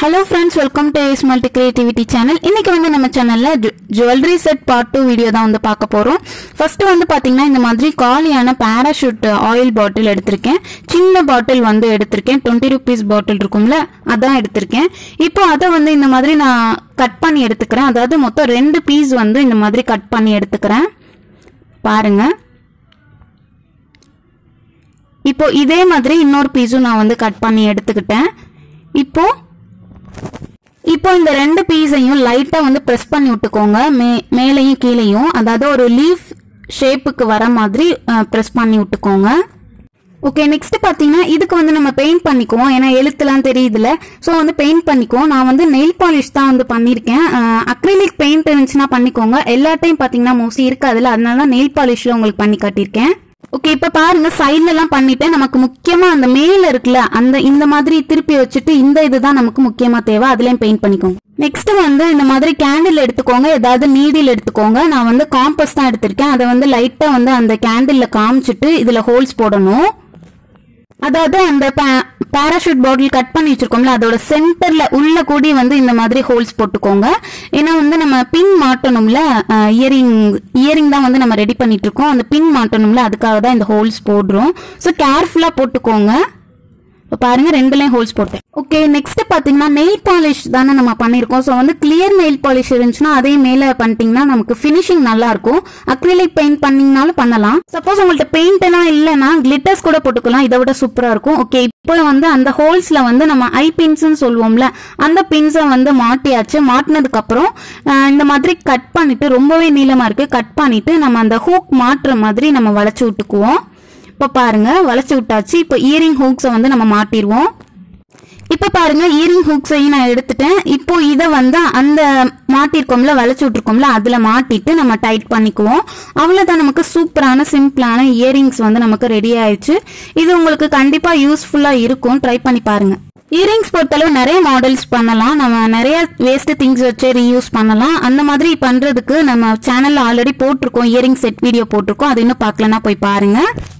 hello friends welcome to Ace multi creativity channel இன்னைக்கு வந்து நம்ம சேனல்ல jewellery set part two video தான் வந்து பார்க்க போறோம் ஃபர்ஸ்ட் வந்து பாத்தீங்கன்னா இந்த மாதிரி காலியான பேராஷூட் ஆயில் பாட்டில் எடுத்திருக்கேன் சின்ன பாட்டில் வந்து எடுத்திருக்கேன் டுவெண்ட்டி ருபீஸ் பாட்டில் இருக்கும்ல அதான் எடுத்திருக்கேன் இப்போ அதை வந்து இந்த மாதிரி நான் கட் பண்ணி எடுத்துக்கிறேன் அதாவது மொத்தம் ரெண்டு பீஸ் வந்து இந்த மாதிரி கட் பண்ணி எடுத்துக்கிறேன் பாருங்க இப்போ இதே மாதிரி இன்னொரு பீஸும் நான் வந்து கட் பண்ணி எடுத்துக்கிட்டேன் இப்போ இப்போ இந்த ரெண்டு பீஸையும் லைட்டா வந்து பிரஸ் பண்ணி விட்டுக்கோங்க மே மேலையும் கீழேயும் அதாவது ஒரு லீஃப் ஷேப்புக்கு வர மாதிரி பிரஸ் பண்ணி விட்டுக்கோங்க ஓகே நெக்ஸ்ட் பாத்தீங்கன்னா இதுக்கு வந்து நம்ம பெயிண்ட் பண்ணிக்குவோம் ஏன்னா எழுத்துலாம் தெரியுதுல ஸோ வந்து பெயிண்ட் பண்ணிக்குவோம் நான் வந்து நெயில் பாலிஷ் தான் வந்து பண்ணியிருக்கேன் அக்ரிலிக் பெயிண்ட் இருந்துச்சுன்னா பண்ணிக்கோங்க எல்லா டைம் பாத்தீங்கன்னா மோஸ்ட்லி இருக்காதுல்ல அதனால தான் நெயில் பாலிஷ்ல உங்களுக்கு பண்ணி காட்டியிருக்கேன் ஓகே இப்ப பாருங்க சைட்ல எல்லாம் பண்ணிட்டேன் நமக்கு முக்கியமா அந்த மேல இருக்குல்ல அந்த இந்த மாதிரி திருப்பி வச்சுட்டு இந்த இதுதான் நமக்கு முக்கியமா தேவை அதுலயும் பெயிண்ட் பண்ணிக்கோங்க நெக்ஸ்ட் வந்து இந்த மாதிரி கேண்டில் எடுத்துக்கோங்க ஏதாவது நீடில் எடுத்துக்கோங்க நான் வந்து காம்பஸ் தான் எடுத்திருக்கேன் அதை வந்து லைட்டா வந்து அந்த கேண்டில்ல காமிச்சிட்டு இதுல ஹோல்ஸ் போடணும் அதாவது அந்த பேராஷூட் பாட்டில் கட் பண்ணி வச்சிருக்கோம்ல அதோட சென்டர்ல உள்ள கூடி வந்து இந்த மாதிரி ஹோல்ஸ் போட்டுக்கோங்க ஏன்னா வந்து நம்ம பின் மாட்டணும்ல இயரிங் இயரிங் தான் வந்து நம்ம ரெடி பண்ணிட்டு இருக்கோம் அந்த பின் மாட்டணும்ல அதுக்காக தான் இந்த ஹோல்ஸ் போடுறோம் ஸோ கேர்ஃபுல்லா போட்டுக்கோங்க இப்போ பாருங்க ரெண்டுலயும் ஹோல்ஸ் போட்டேன் ஓகே நெக்ஸ்ட் பாத்தீங்கன்னா நெயில் பாலிஷ் தானே நம்ம பண்ணிருக்கோம் ஸோ வந்து கிளியர் நெயில் பாலிஷ் இருந்துச்சுன்னா அதே மேல பண்ணிட்டீங்கன்னா நமக்கு ஃபினிஷிங் நல்லா இருக்கும் அக்ரிலிக் பெயிண்ட் பண்ணீங்கனாலும் பண்ணலாம் சப்போஸ் உங்கள்ட்ட பெயிண்ட் எல்லாம் இல்லைன்னா கிளிட்டர்ஸ் கூட போட்டுக்கலாம் இதை விட சூப்பரா இருக்கும் ஓகே இப்போ வந்து அந்த ஹோல்ஸ்ல வந்து நம்ம ஐ பின்ஸ்னு சொல்லுவோம்ல அந்த பின்ஸை வந்து மாட்டியாச்சு மாட்டினதுக்கு அப்புறம் அஹ், இந்த மாதிரி கட் பண்ணிட்டு ரொம்பவே நீளமா இருக்கு கட் பண்ணிட்டு நம்ம அந்த ஹூக் மாட்டுற மாதிரி நம்ம வளைச்சு விட்டுக்குவோம் இப்போ பாருங்க வளைச்சு விட்டாச்சு இப்போ இயரிங் ஹூக்ஸை வந்து நம்ம மாட்டிடுவோம் இப்போ பாருங்க இயரிங் ஹூக்ஸையும் நான் எடுத்துட்டேன் இப்போ இதை வந்து அந்த மாட்டிருக்கோம்ல வளைச்சு விட்டுருக்கோம்ல அதுல மாட்டிட்டு நம்ம டைட் பண்ணிக்குவோம் அவ்வளவுதான் நமக்கு சூப்பரான சிம்பிளான இயரிங்ஸ் வந்து நமக்கு ரெடி ஆயிடுச்சு இது உங்களுக்கு கண்டிப்பா யூஸ்ஃபுல்லா இருக்கும் ட்ரை பண்ணி பாருங்க இயரிங்ஸ் பொறுத்தளவு நிறைய மாடல்ஸ் பண்ணலாம் நம்ம நிறைய வேஸ்ட் திங்ஸ் வச்சு ரீயூஸ் பண்ணலாம் அந்த மாதிரி பண்றதுக்கு நம்ம சேனல்ல ஆல்ரெடி போட்டிருக்கோம் இயரிங் செட் வீடியோ போட்டிருக்கோம் அது இன்னும் பார்க்கலன்னா போய் பாருங்க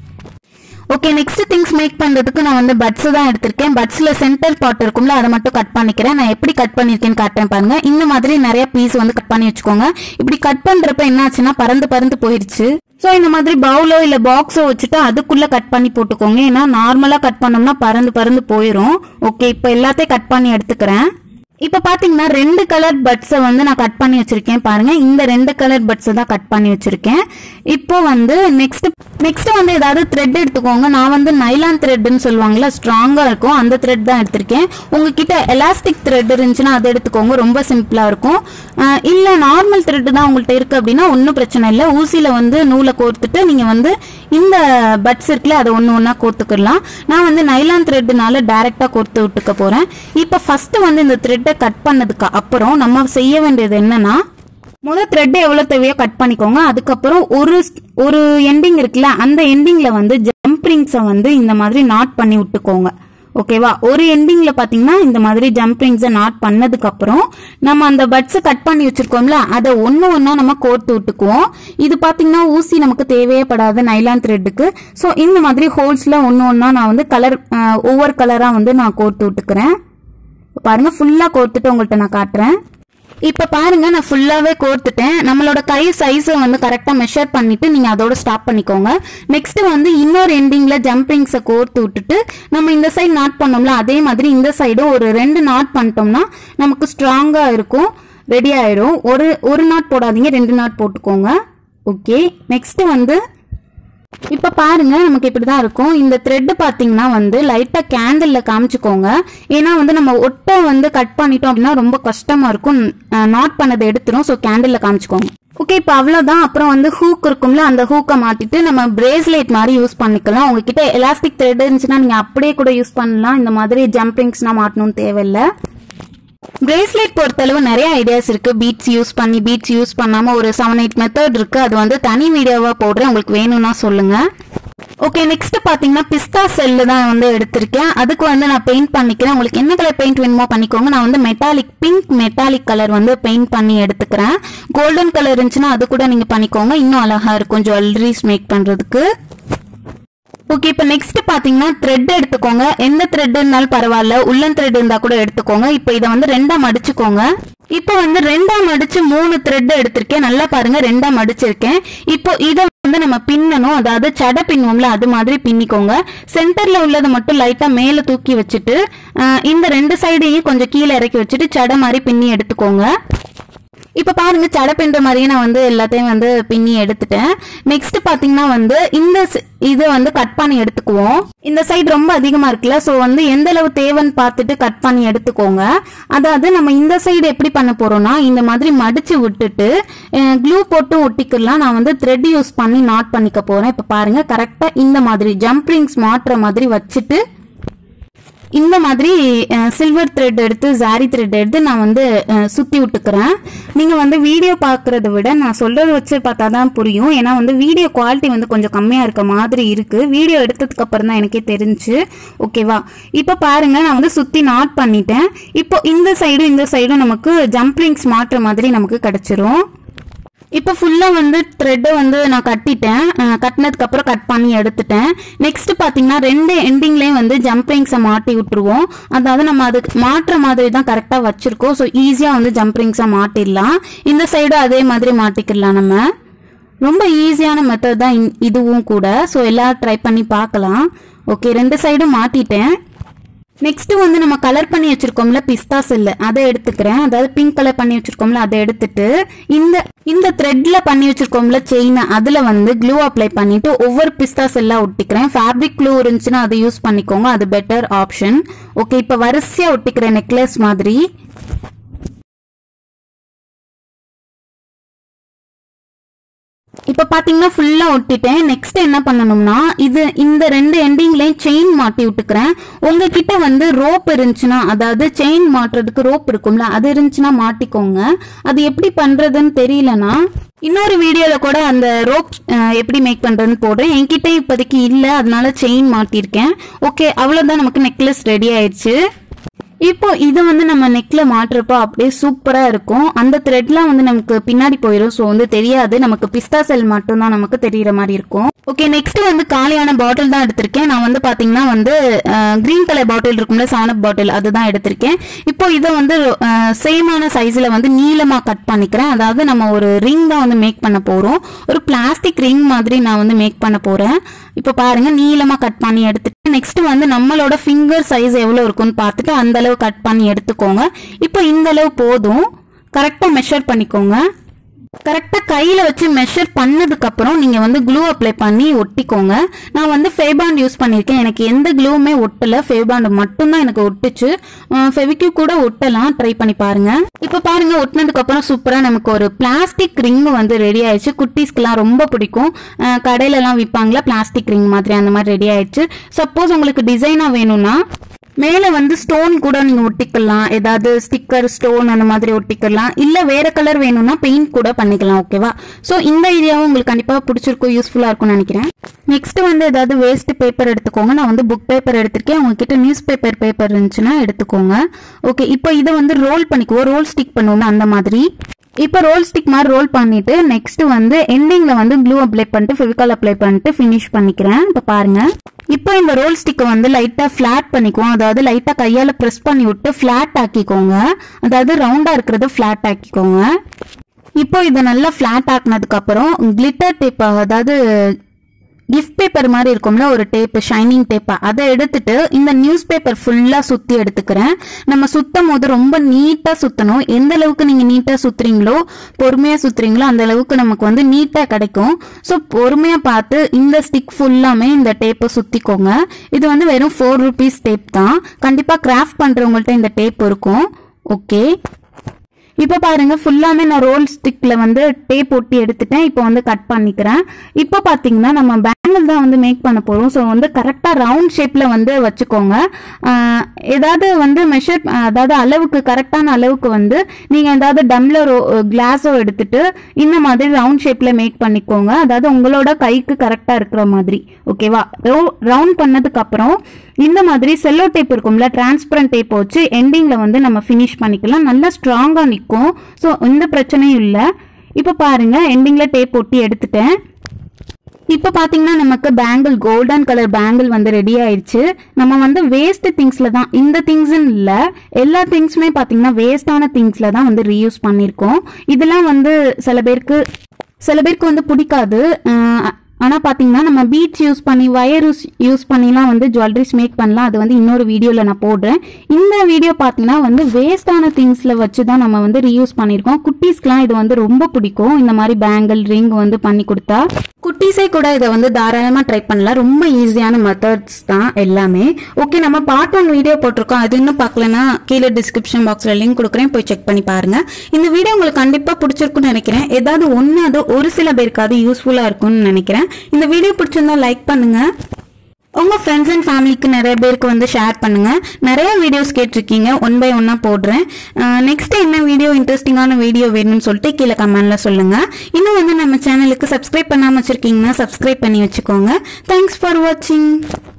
ஓகே நெக்ஸ்ட் திங்ஸ் மேக் பண்றதுக்கு நான் வந்து பட்ஸ் தான் எடுத்திருக்கேன் பட்ஸ்ல சென்டர் பார்ட் இருக்கும்ல அதை மட்டும் கட் பண்ணிக்கிறேன் நான் எப்படி கட் பண்ணிருக்கேன்னு காட்டுறேன் பாருங்க இந்த மாதிரி நிறைய பீஸ் வந்து கட் பண்ணி வச்சுக்கோங்க இப்படி கட் பண்றப்ப என்ன ஆச்சுன்னா பறந்து பறந்து போயிருச்சு ஸோ இந்த மாதிரி பவுலோ இல்ல பாக்ஸோ வச்சுட்டு அதுக்குள்ள கட் பண்ணி போட்டுக்கோங்க ஏன்னா நார்மலா கட் பண்ணோம்னா பறந்து பறந்து போயிடும் ஓகே இப்போ எல்லாத்தையும் கட் பண்ணி எடுத்துக்கிறேன் இப்ப பாத்தீங்கன்னா ரெண்டு கலர் பட்ஸை வந்து நான் கட் பண்ணி வச்சிருக்கேன் பாருங்க இந்த ரெண்டு கலர் பட்ஸை தான் கட் பண்ணி வச்சிருக்கேன் இப்போ வந்து நெக்ஸ்ட் நெக்ஸ்ட் வந்து ஏதாவது த்ரெட் எடுத்துக்கோங்க நான் வந்து நைலான் த்ரெட்னு சொல்லுவாங்கல்ல ஸ்ட்ராங்கா இருக்கும் அந்த த்ரெட் தான் எடுத்திருக்கேன் உங்ககிட்ட எலாஸ்டிக் த்ரெட் இருந்துச்சுன்னா அதை எடுத்துக்கோங்க ரொம்ப சிம்பிளா இருக்கும் அஹ் இல்ல நார்மல் த்ரெட் தான் உங்கள்ட்ட இருக்கு அப்படின்னா ஒன்றும் பிரச்சனை இல்லை ஊசியில வந்து நூலை கோர்த்துட்டு நீங்க வந்து இந்த பட்ஸ் இருக்குல்ல அதை ஒன்று ஒன்றா கோர்த்துக்கலாம் நான் வந்து நைலான் த்ரெட்னால டைரக்டா கோர்த்து விட்டுக்க போறேன் இப்போ ஃபர்ஸ்ட் வந்து இந்த த்ரெட்டை கட் பண்ணதுக்கு அப்புறம் நம்ம செய்ய வேண்டியது என்னன்னா முதல் த்ரெட் எவ்வளவு தேவையோ கட் பண்ணிக்கோங்க அதுக்கப்புறம் ஒரு ஒரு எண்டிங் இருக்குல்ல அந்த எண்டிங்ல வந்து ஜம்ப் ரிங்ஸை வந்து இந்த மாதிரி நாட் பண்ணி விட்டுக்கோங்க ஓகேவா ஒரு எண்டிங்ல பாத்தீங்கன்னா இந்த மாதிரி ஜம்ப் ரிங்ஸை நாட் பண்ணதுக்கு அப்புறம் நம்ம அந்த பட்ஸ் கட் பண்ணி வச்சிருக்கோம்ல அதை ஒண்ணு ஒண்ணா நம்ம கோர்த்து விட்டுக்குவோம் இது பாத்தீங்கன்னா ஊசி நமக்கு தேவையே படாது நைலான் த்ரெட்டுக்கு ஸோ இந்த மாதிரி ஹோல்ஸ்ல ஒண்ணு ஒண்ணா நான் வந்து கலர் ஒவ்வொரு கலரா வந்து நான் கோர்த்து விட்டுக்கிறேன் பாருங்க ஃபுல்லா கோர்த்துட்டு உங்கள்கிட்ட நான் காட்டுறேன் இப்ப பாருங்க நான் ஃபுல்லாவே கோர்த்துட்டேன் நம்மளோட கை சைஸை வந்து கரெக்டா மெஷர் பண்ணிட்டு நீங்க அதோட ஸ்டாப் பண்ணிக்கோங்க நெக்ஸ்ட் வந்து இன்னொரு எண்டிங்ல ஜம்பிங்ஸை கோர்த்து விட்டுட்டு நம்ம இந்த சைடு நாட் பண்ணோம்ல அதே மாதிரி இந்த சைடும் ஒரு ரெண்டு நாட் பண்ணிட்டோம்னா நமக்கு ஸ்ட்ராங்கா இருக்கும் ரெடி ஆயிடும் ஒரு ஒரு நாட் போடாதீங்க ரெண்டு நாட் போட்டுக்கோங்க ஓகே நெக்ஸ்ட் வந்து இப்ப பாருங்க நமக்கு இப்படிதான் இருக்கும் இந்த த்ரெட் பாத்தீங்கன்னா வந்து லைட்டா கேண்டில்ல காமிச்சுக்கோங்க ஏன்னா வந்து நம்ம ஒட்டை வந்து கட் பண்ணிட்டோம் அப்படின்னா ரொம்ப கஷ்டமா இருக்கும் நாட் பண்ணதை எடுத்துரும் ஸோ கேண்டில்ல காமிச்சுக்கோங்க ஓகே இப்போ அவ்வளோதான் அப்புறம் வந்து ஹூக் இருக்கும்ல அந்த ஹூக்கை மாட்டிட்டு நம்ம பிரேஸ்லெட் மாதிரி யூஸ் பண்ணிக்கலாம் உங்ககிட்ட எலாஸ்டிக் த்ரெட் இருந்துச்சுன்னா நீங்க அப்படியே கூட யூஸ் பண்ணலாம் இந்த மாதிரி ஜம்பிங்ஸ்லாம் மாட்டணும்னு தேவையில்லை பிரேஸ்லெட் பொறுத்தளவு நிறைய ஐடியாஸ் இருக்கு பீட்ஸ் யூஸ் பண்ணி பீட்ஸ் யூஸ் பண்ணாம ஒரு செவன் எயிட் மெத்தட் இருக்கு அது வந்து தனி வீடியோவா போடுறேன் உங்களுக்கு வேணும்னா சொல்லுங்க ஓகே நெக்ஸ்ட் பாத்தீங்கன்னா பிஸ்தா செல்லு தான் வந்து எடுத்திருக்கேன் அதுக்கு வந்து நான் பெயிண்ட் பண்ணிக்கிறேன் உங்களுக்கு என்ன கலர் பெயிண்ட் வேணுமோ பண்ணிக்கோங்க நான் வந்து மெட்டாலிக் பிங்க் மெட்டாலிக் கலர் வந்து பெயிண்ட் பண்ணி எடுத்துக்கிறேன் கோல்டன் கலர் இருந்துச்சுன்னா அது கூட நீங்க பண்ணிக்கோங்க இன்னும் அழகா இருக்கும் ஜுவல்லரிஸ் மேக் பண்றதுக்கு ஓகே இப்போ நெக்ஸ்ட் பாத்தீங்கன்னா த்ரெட் எடுத்துக்கோங்க எந்த த்ரெட் இருந்தாலும் பரவாயில்ல உள்ளன் த்ரெட் இருந்தா கூட எடுத்துக்கோங்க இப்போ இதை வந்து ரெண்டா மடிச்சுக்கோங்க இப்போ வந்து ரெண்டா மடிச்சு மூணு த்ரெட் எடுத்திருக்கேன் நல்லா பாருங்க ரெண்டா மடிச்சிருக்கேன் இப்போ இதை வந்து நம்ம பின்னணும் அதாவது சடை பின்னுவோம்ல அது மாதிரி பின்னிக்கோங்க சென்டர்ல உள்ளதை மட்டும் லைட்டா மேல தூக்கி வச்சுட்டு அஹ், இந்த ரெண்டு சைடையும் கொஞ்சம் கீழே இறக்கி வச்சுட்டு சடை மாதிரி பின்னி எடுத்துக்கோங்க இப்ப பாருங்க சடை பின்ற மாதிரியே நான் வந்து எல்லாத்தையும் வந்து பின்னி எடுத்துட்டேன் நெக்ஸ்ட் பாத்தீங்கன்னா வந்து இந்த ஸ்- இது வந்து கட் பண்ணி எடுத்துக்குவோம் இந்த சைடு ரொம்ப அதிகமா இருக்குல்ல சோ வந்து எந்த அளவு தேவைன்னு பார்த்துட்டு கட் பண்ணி எடுத்துக்கோங்க அதாவது நம்ம இந்த சைடு எப்படி பண்ண போறோம்னா இந்த மாதிரி மடிச்சு விட்டுட்டு க்ளூ போட்டு ஒட்டிக்கலாம் நான் வந்து த்ரெட் யூஸ் பண்ணி நாட் பண்ணிக்க போறேன் இப்ப பாருங்க கரெக்டா இந்த மாதிரி ஜம்ப் ரிங்ஸ் மாட்டுற மாதிரி வச்சுட்டு இந்த மாதிரி சில்வர் த்ரெட் எடுத்து ஜாரி த்ரெட் எடுத்து நான் வந்து அஹ், சுத்தி விட்டுக்கிறேன் நீங்க வந்து வீடியோ பார்க்கறத விட நான் சொல்றத வச்சு பார்த்தா தான் புரியும் ஏன்னா வந்து வீடியோ குவாலிட்டி வந்து கொஞ்சம் கம்மியா இருக்க மாதிரி இருக்கு வீடியோ எடுத்ததுக்கு அப்புறம் தான் எனக்கே தெரிஞ்சு ஓகேவா இப்போ பாருங்க நான் வந்து சுத்தி நாட் பண்ணிட்டேன் இப்போ இந்த சைடும் இந்த சைடும் நமக்கு ஜம்ப்ரிங்ஸ் மாட்டுற மாதிரி நமக்கு கிடைச்சிரும் இப்போ ஃபுல்லா வந்து த்ரெட்டை வந்து நான் கட்டிட்டேன் அஹ் கட்டினதுக்கு அப்புறம் கட் பண்ணி எடுத்துட்டேன் நெக்ஸ்ட் பாத்தீங்கன்னா ரெண்டு எண்டிங்லயும் வந்து ஜம்ப்ரிங்ஸை மாட்டி விட்டுருவோம் அதாவது நம்ம அதுக்கு மாட்டுற மாதிரி தான் கரெக்டா வச்சிருக்கோம் ஸோ ஈஸியா வந்து ஜம்ப்ரிங்ஸை மாட்டிடலாம் இந்த சைடு அதே மாதிரி மாட்டிக்கலாம் நம்ம ரொம்ப ஈஸியான மெத்தட் தான் இந்- இதுவும் கூட ஸோ எல்லாரும் ட்ரை பண்ணி பார்க்கலாம் ஓகே ரெண்டு சைடும் மாட்டிட்டேன் நெக்ஸ்ட் வந்து நம்ம கலர் பண்ணி வச்சிருக்கோம்ல பிஸ்தா செல்லு அதை எடுத்துக்கிறேன் அதாவது பிங்க் கலர் பண்ணி வச்சிருக்கோம்ல அதை எடுத்துட்டு இந்த இந்த த்ரெட்ல பண்ணி வச்சிருக்கோம்ல செயின் அதுல வந்து க்ளூ அப்ளை பண்ணிட்டு ஒவ்வொரு பிஸ்தா செல்லா ஒட்டிக்கிறேன் ஃபேப்ரிக் க்ளூ இருந்துச்சுன்னா அதை யூஸ் பண்ணிக்கோங்க அது பெட்டர் ஆப்ஷன் ஓகே இப்போ வரிசையா ஒட்டிக்கிறேன் நெக்லஸ் மாதிரி இப்போ பாத்தீங்கன்னா ஃபுல்லா ஒட்டிட்டேன் நெக்ஸ்ட் என்ன பண்ணணும்னா இது இந்த ரெண்டு எண்டிங்லயும் செயின் மாட்டி விட்டுக்கிறேன் உங்ககிட்ட வந்து ரோப் இருந்துச்சுன்னா அதாவது செயின் மாட்டுறதுக்கு ரோப் இருக்கும்ல அது இருந்துச்சுன்னா மாட்டிக்கோங்க அது எப்படி பண்றதுன்னு தெரியலனா இன்னொரு வீடியோல கூட அந்த ரோப் எப்படி மேக் பண்றதுன்னு போடுறேன் என்கிட்ட இப்போதைக்கு இல்ல அதனால செயின் மாட்டியிருக்கேன் ஓகே அவ்வளவுதான் நமக்கு நெக்லஸ் ரெடி ஆயிடுச்சு இப்போ இது வந்து நம்ம நெக்ல மாட்டுறப்போ அப்படியே சூப்பரா இருக்கும் அந்த த்ரெட்லாம் வந்து நமக்கு பின்னாடி போயிடும் ஸோ வந்து தெரியாது நமக்கு பிஸ்தா செல் மட்டும் தான் நமக்கு தெரியற மாதிரி இருக்கும் ஓகே நெக்ஸ்ட் வந்து காலியான பாட்டில் தான் எடுத்திருக்கேன் நான் வந்து பாத்தீங்கன்னா வந்து கிரீன் கலர் பாட்டில் இருக்கும்ல சானப் பாட்டில் அதுதான் எடுத்திருக்கேன் இப்போ இதை வந்து சேமான சைஸ்ல வந்து நீளமா கட் பண்ணிக்கிறேன் அதாவது நம்ம ஒரு ரிங் தான் வந்து மேக் பண்ண போறோம் ஒரு பிளாஸ்டிக் ரிங் மாதிரி நான் வந்து மேக் பண்ண போறேன் இப்போ பாருங்க நீளமா கட் பண்ணி எடுத்துட்டு நெக்ஸ்ட் வந்து நம்மளோட ஃபிங்கர் சைஸ் எவ்வளவு இருக்கும்னு பார்த்துட்டு அந்த அளவு கட் பண்ணி எடுத்துக்கோங்க இப்போ இந்த அளவு போதும் கரெக்டா மெஷர் பண்ணிக்கோங்க கரெக்டா கையில வச்சு மெஷர் பண்ணதுக்கு அப்புறம் நீங்க வந்து க்ளூ அப்ளை பண்ணி ஒட்டிக்கோங்க நான் வந்து ஃபேபாண்ட் யூஸ் பண்ணிருக்கேன் எனக்கு எந்த க்ளூவுமே ஒட்டல ஃபேபாண்ட் மட்டும்தான் எனக்கு ஒட்டுச்சு ஃபெவிக்யூ கூட ஒட்டலாம் ட்ரை பண்ணி பாருங்க இப்போ பாருங்க ஒட்டினதுக்கு அப்புறம் சூப்பரா நமக்கு ஒரு பிளாஸ்டிக் ரிங் வந்து ரெடி ஆயிடுச்சு குட்டீஸ்க்குலாம் ரொம்ப பிடிக்கும் அஹ் கடையில எல்லாம் விற்பாங்களா பிளாஸ்டிக் ரிங் மாதிரி அந்த மாதிரி ரெடி ஆயிடுச்சு சப்போஸ் உங்களுக்கு டிசைனா வேணும்னா மேல வந்து ஸ்டோன் கூட நீங்க ஒட்டிக்கலாம் ஏதாவது ஸ்டிக்கர் ஸ்டோன் அந்த மாதிரி ஒட்டிக்கலாம் இல்ல வேற கலர் வேணும்னா பெயிண்ட் கூட பண்ணிக்கலாம் ஓகேவா சோ இந்த ஐடியாவும் உங்களுக்கு கண்டிப்பா பிடிச்சிருக்கும் யூஸ்ஃபுல்லா இருக்கும்னு நினைக்கிறேன் நெக்ஸ்ட் வந்து ஏதாவது வேஸ்ட் பேப்பர் எடுத்துக்கோங்க நான் வந்து புக் பேப்பர் எடுத்திருக்கேன் உங்ககிட்ட நியூஸ் பேப்பர் பேப்பர் இருந்துச்சுன்னா எடுத்துக்கோங்க ஓகே இப்போ இதை வந்து ரோல் பண்ணிக்குவோம் ரோல் ஸ்டிக் பண்ணுவோம் அந்த மாதிரி இப்போ ரோல் ஸ்டிக் மாதிரி ரோல் பண்ணிட்டு நெக்ஸ்ட் வந்து எண்டிங்ல வந்து க்ளூ அப்ளை பண்ணிட்டு ஃபெவிகால் அப்ளை பண்ணிட்டு ஃபினிஷ் பண்ணிக்கிறேன் இப்போ பாருங்க இப்போ இந்த ரோல் ஸ்டிக்கை வந்து லைட்டா ஃபிளாட் பண்ணிக்குவோம் அதாவது லைட்டா கையால பிரஸ் பண்ணி விட்டு ஃபிளாட் ஆக்கிக்கோங்க அதாவது ரவுண்டா இருக்கிறத ஃபிளாட் ஆக்கிக்கோங்க இப்போ இதை நல்லா ஃபிளாட் ஆக்குனதுக்கு அப்புறம் கிளிட்டர் டேப் அதாவது கிஃப்ட் பேப்பர் மாதிரி இருக்கும்ல ஒரு டேப் ஷைனிங் டேப்பா அதை எடுத்துட்டு இந்த நியூஸ் பேப்பர் ஃபுல்லா சுத்தி எடுத்துக்கிறேன் நம்ம சுத்தும் போது ரொம்ப நீட்டா சுத்தணும் எந்த அளவுக்கு நீங்க நீட்டா சுத்துறீங்களோ பொறுமையா சுத்துறீங்களோ அந்த அளவுக்கு நமக்கு வந்து நீட்டா கிடைக்கும் ஸோ பொறுமையா பார்த்து இந்த ஸ்டிக் ஃபுல்லாமே இந்த டேப்பை சுத்திக்கோங்க இது வந்து வெறும் ஃபோர் ருபீஸ் டேப் தான் கண்டிப்பா கிராஃப்ட் பண்றவங்கள்ட்ட இந்த டேப் இருக்கும் ஓகே இப்போ பாருங்க ஃபுல்லாமே நான் ரோல் ஸ்டிக்ல வந்து டேப் ஒட்டி எடுத்துட்டேன் இப்போ வந்து கட் பண்ணிக்கிறேன் இப்போ பாத்தீங்கன்னா நம்ம பேங்கிள் தான் வந்து மேக் பண்ண போறோம் ஸோ வந்து கரெக்டா ரவுண்ட் ஷேப்ல வந்து வச்சுக்கோங்க ஆஹ் ஏதாவது வந்து மெஷர் அதாவது அளவுக்கு கரெக்டான அளவுக்கு வந்து நீங்க ஏதாவது டம்ளரோ கிளாஸோ எடுத்துட்டு இந்த மாதிரி ரவுண்ட் ஷேப்ல மேக் பண்ணிக்கோங்க அதாவது உங்களோட கைக்கு கரெக்டா இருக்கிற மாதிரி ஓகேவா ரவுண்ட் பண்ணதுக்கு அப்புறம் இந்த மாதிரி செல்லோ டேப் இருக்கும்ல டிரான்ஸ்பரண்ட் டேப் வச்சு எண்டிங்ல வந்து நம்ம ஃபினிஷ் பண்ணிக்கலாம் நல்லா ஸ்ட்ராங்கா நிற்கும் ஸோ எந்த பிரச்சனையும் இல்லை இப்போ பாருங்க எண்டிங்ல டேப் ஒட்டி எடுத்துட்டேன் இப்போ பார்த்தீங்கன்னா நமக்கு பேங்கிள் கோல்டன் கலர் பேங்கிள் வந்து ரெடி ஆயிடுச்சு நம்ம வந்து வேஸ்ட் திங்ஸ்ல தான் இந்த திங்ஸ்ன்னு இல்லை எல்லா திங்ஸுமே பார்த்தீங்கன்னா வேஸ்டான திங்ஸ்ல தான் வந்து ரீயூஸ் பண்ணியிருக்கோம் இதெல்லாம் வந்து சில பேருக்கு சில பேருக்கு வந்து பிடிக்காது அஹ் ஆனால் பார்த்தீங்கன்னா நம்ம பீட்ஸ் யூஸ் பண்ணி வயர் யூஸ் யூஸ் பண்ணிலாம் வந்து ஜுவல்லரிஸ் மேக் பண்ணலாம் அது வந்து இன்னொரு வீடியோவில் நான் போடுறேன் இந்த வீடியோ பார்த்தீங்கன்னா வந்து வேஸ்டான திங்ஸில் வச்சு தான் நம்ம வந்து ரீயூஸ் பண்ணியிருக்கோம் குட்டீஸ்க்குலாம் இது வந்து ரொம்ப பிடிக்கும் இந்த மாதிரி பேங்கிள் ரிங் வந்து பண்ணி கொடுத்தா குட்டீஸே கூட இதை வந்து தாராளமாக ட்ரை பண்ணலாம் ரொம்ப ஈஸியான மெத்தட்ஸ் தான் எல்லாமே ஓகே நம்ம பார்ட் ஒன் வீடியோ போட்டிருக்கோம் அது இன்னும் பார்க்கலன்னா கீழே டிஸ்கிரிப்ஷன் பாக்ஸில் லிங்க் கொடுக்குறேன் போய் செக் பண்ணி பாருங்க இந்த வீடியோ உங்களுக்கு கண்டிப்பாக பிடிச்சிருக்குன்னு நினைக்கிறேன் ஏதாவது ஒன்று அது ஒரு சில பேருக்காவது யூஸ்ஃபுல்லாக இருக்கும்னு நினைக்கிறேன் இந்த வீடியோ பிடிச்சிருந்தா லைக் பண்ணுங்க உங்க ஃப்ரெண்ட்ஸ் அண்ட் ஃபேமிலிக்கு நிறைய பேருக்கு வந்து ஷேர் பண்ணுங்க நிறைய வீடியோஸ் கேட்டிருக்கீங்க ஒன் பை ஒன்னா போடுறேன் நெக்ஸ்ட் என்ன வீடியோ இன்ட்ரெஸ்டிங்கான வீடியோ வேணும்னு சொல்லிட்டு கீழே கமெண்ட்ல சொல்லுங்க இன்னும் வந்து நம்ம சேனலுக்கு சப்ஸ்கிரைப் பண்ணாம வச்சிருக்கீங்கன்னா சப்ஸ்கிரைப் பண்ணி வச்சுக்கோங்க தேங்க்ஸ் ஃபார் வாட்சிங்